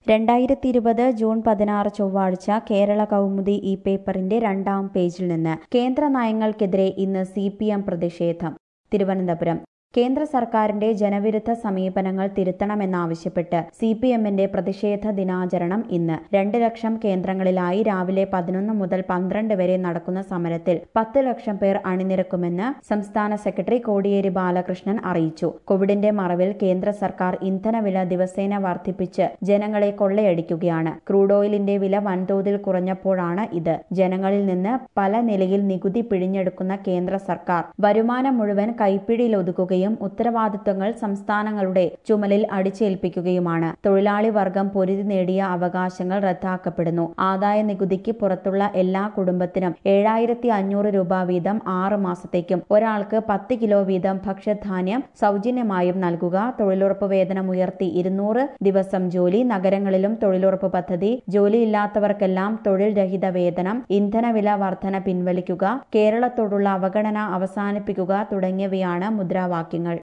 രണ്ടായിരത്തി ഇരുപത് ജൂൺ പതിനാറ് ചൊവ്വാഴ്ച കേരള കൗമുദി ഈ പേപ്പറിന്റെ രണ്ടാം പേജിൽ നിന്ന് കേന്ദ്ര നയങ്ങൾക്കെതിരെ ഇന്ന് സി പി എം പ്രതിഷേധം തിരുവനന്തപുരം കേന്ദ്ര സർക്കാരിന്റെ ജനവിരുദ്ധ സമീപനങ്ങൾ തിരുത്തണമെന്നാവശ്യപ്പെട്ട് സി പി എമ്മിന്റെ പ്രതിഷേധ ദിനാചരണം ഇന്ന് രണ്ട് ലക്ഷം കേന്ദ്രങ്ങളിലായി രാവിലെ പതിനൊന്ന് മുതൽ പന്ത്രണ്ട് വരെ നടക്കുന്ന സമരത്തിൽ പത്ത് ലക്ഷം പേർ അണിനിരക്കുമെന്ന് സംസ്ഥാന സെക്രട്ടറി കോടിയേരി ബാലകൃഷ്ണൻ അറിയിച്ചു കോവിഡിന്റെ മറവിൽ കേന്ദ്ര സർക്കാർ ഇന്ധനവില ദിവസേന വർദ്ധിപ്പിച്ച് ജനങ്ങളെ കൊള്ളയടിക്കുകയാണ് ക്രൂഡ് ഓയിലിന്റെ വില വൻതോതിൽ കുറഞ്ഞപ്പോഴാണ് ഇത് ജനങ്ങളിൽ നിന്ന് പല നിലയിൽ നികുതി പിഴിഞ്ഞെടുക്കുന്ന കേന്ദ്ര സർക്കാർ വരുമാനം മുഴുവൻ കൈപ്പിടിയിലൊതുക്കുകയും ഉത്തരവാദിത്വങ്ങൾ സംസ്ഥാനങ്ങളുടെ ചുമലിൽ അടിച്ചേൽപ്പിക്കുകയുമാണ് തൊഴിലാളി വർഗം പൊരുതി നേടിയ അവകാശങ്ങൾ റദ്ദാക്കപ്പെടുന്നു ആദായ നികുതിക്ക് പുറത്തുള്ള എല്ലാ കുടുംബത്തിനും ഏഴായിരത്തി അഞ്ഞൂറ് രൂപ വീതം ആറ് മാസത്തേക്കും ഒരാൾക്ക് പത്ത് കിലോ വീതം ഭക്ഷ്യധാന്യം സൗജന്യമായും നൽകുക തൊഴിലുറപ്പ് വേതനം ഉയർത്തി ഇരുന്നൂറ് ദിവസം ജോലി നഗരങ്ങളിലും തൊഴിലുറപ്പ് പദ്ധതി ജോലിയില്ലാത്തവർക്കെല്ലാം തൊഴിൽ രഹിത വേതനം ഇന്ധനവില വർധന പിൻവലിക്കുക കേരളത്തോടുള്ള അവഗണന അവസാനിപ്പിക്കുക തുടങ്ങിയവയാണ് മുദ്രാവാക്യങ്ങൾ